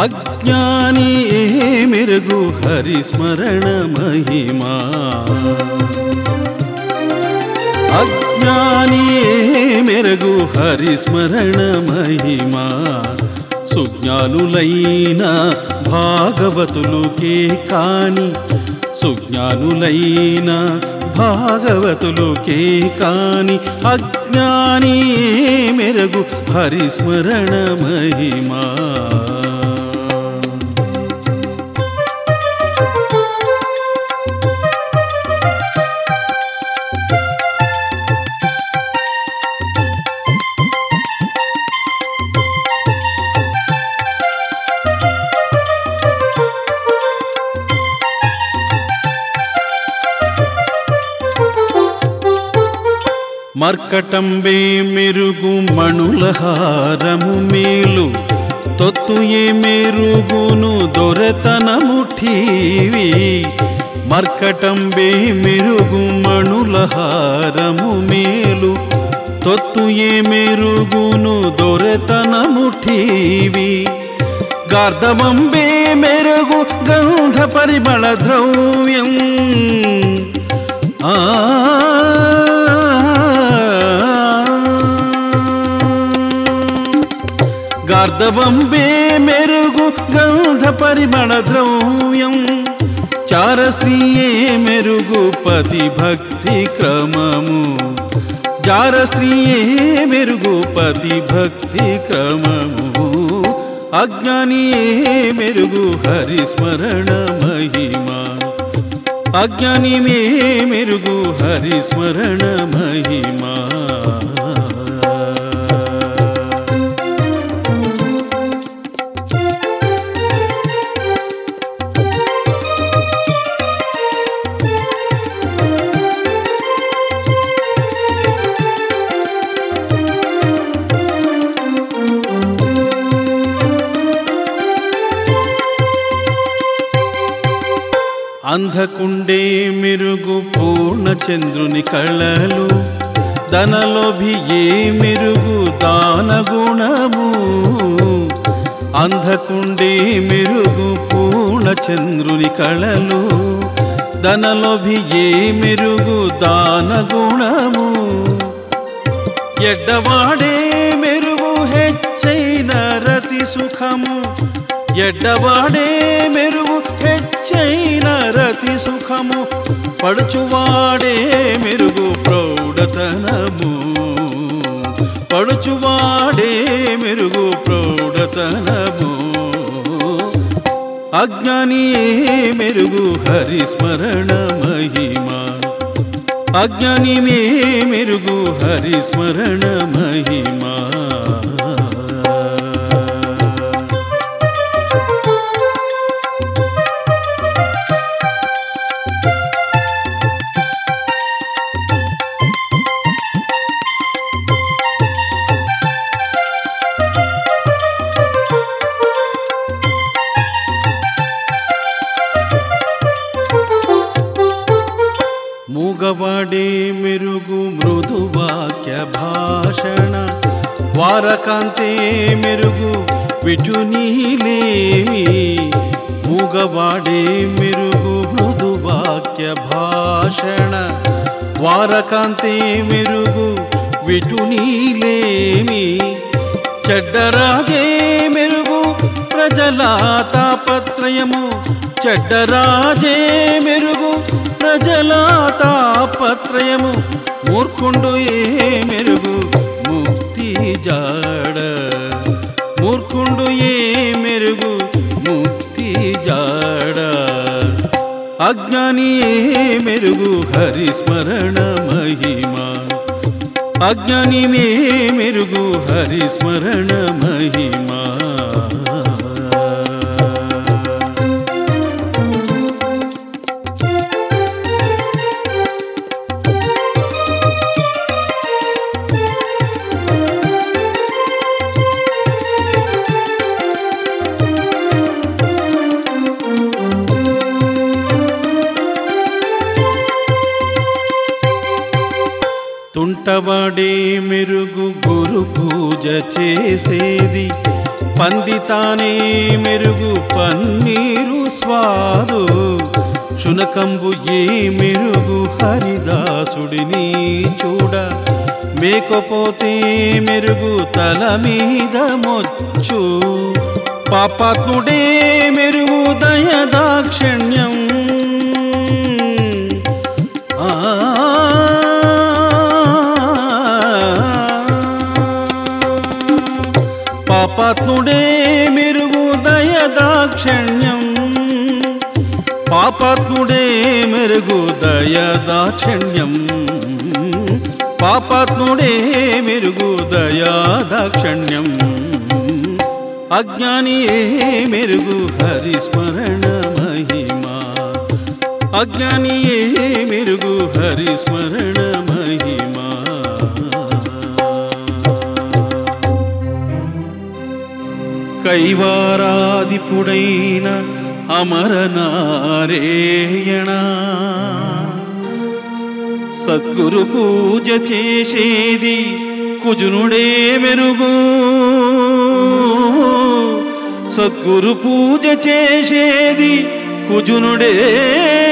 అజ్ఞాని ఏ మెరుగు హరిస్మరణ మహిమా అజ్ఞాని ఏ మెరుగు హరిస్మరణ మహిమా సుజ్ఞానులైన భాగవతులుకే కాని సుజ్ఞానులైన భాగవతులుకే కాని అజ్ఞాని ఏ మెరుగు హరిస్మరణ మహిమా మర్కటంబే మెరుగు మణుల హారము మేలు తొత్తుయే మెరుగును దొరతనము ఠీవి మర్కటంబే మెరుగు మణుల హారము మేలు తొత్తుయే మెరుగును దొరతనము ఠీవి గార్ధవంబే మెరుగు గంధ పరిమళ ద్రవ్యం ఆ గార్ధవంబే మెరుగు గంధ పరిమళ ద్రవ్యం చారస్త్రీయే మెరుగు పతి భక్తి క్రమము జారస్త్రీయే మెరుగు పతి భక్తి క్రమము అజ్ఞానియే మెరుగు హరిస్మరణ మహిమా అజ్ఞాని మే మెరుగు హరిస్మరణ మహిమా అంధకుండే మెరుగు పూర్ణచంద్రుని కళలు ధనలోభి ఏ మెరుగు దాన గుణము అంధకుండే మెరుగు పూర్ణచంద్రుని కళలు ధనలోభి ఏ మెరుగు దాన గుణము ఎడ్డవాడే మెరుగు హెచ్చైన రతి సుఖము ఎడ్డవాడే మెరుగు హెచ్చైన రతి సుఖము పడుచువాడే మెరుగు ప్రౌఢతనము పడుచువాడే మెరుగు ప్రౌఢతనము అజ్ఞాని మెరుగు హరిస్మరణ మహిమా అజ్ఞాని మే మెరుగు హరిస్మరణ మహిమా మూగవాడే మెరుగు మృదు వాక్య భాషణ వారకాంతే మెరుగు విటునీలేమి మూగవాడే మెరుగు మృదు వాక్య భాషణ వారకాంతే మెరుగు విటునీలేమి చెడ్డరాగే మెరుగు ప్రజల తాపత్రయము చెడ్డరాజే మెరుగు ప్రజల తాపత్రయము మూర్ఖుండు ఏ మెరుగు ముక్తి జాడ మూర్ఖుండు ఏ మెరుగు ముక్తి జాడ అజ్ఞాని ఏ మెరుగు హరిస్మరణ మహిమా అజ్ఞాని మే మెరుగు హరిస్మరణ మహిమా తుంటవాడే మెరుగు గురు పూజ చేసేది పందితానే మెరుగు పన్నీరు స్వాదు శునకంబు ఏ మెరుగు హరిదాసుడిని చూడ మేకపోతే మెరుగు తల మీద మొచ్చు పాపాత్ముడే మెరుగు దయదాక్షిణ్యం ఆ పాపాత్ముడే మెరుగు దయదాక్షిణ్యం పాపాత్ముడే మెరుగు దయదాక్షిణ్యం పాపాత్ముడే మెరుగు దయాదాక్షిణ్యం అజ్ఞానియే మెరుగు హరిస్మరణ మహిమా అజ్ఞానియే మెరుగు హరిస్మరణ మహిమా కైవారాదిపుడైన అమరనారేయణ సద్గురు పూజ చేసేది కుజునుడే మెరుగు సద్గురు పూజ చేసేది కుజునుడే